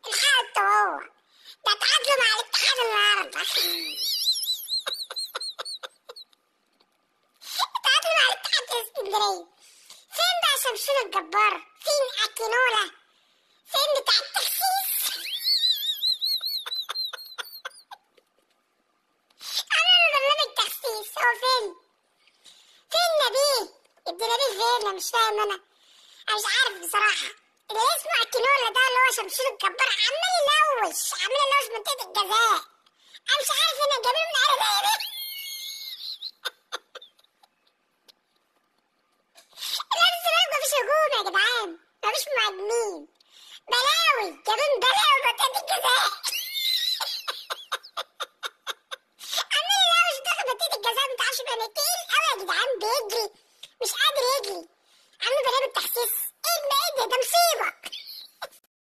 الحق انت وهو ده تعادلوا مع الاتحاد النهارده تعادلوا مع الاتحاد في اسكندريه فين بقى شمشون الجبار فين اكينولا فين بتاع التخسيس عملوا برنامج تخسيس هو فين فين نبيه ابن نبيه فين أنا مش فاهم انا انا مش عارف بصراحه اللي اسمه اكينولا ده اللي هو شمشون الجبار عمال يلوش عمال يلوش منطقه الجزاء انا مش عارف هنا جايبين من على ده نادي الزمالك مفيش هجوم يا جدعان مفيش مهاجمين بلاوي جايبين بلاوي منطقه الجزاء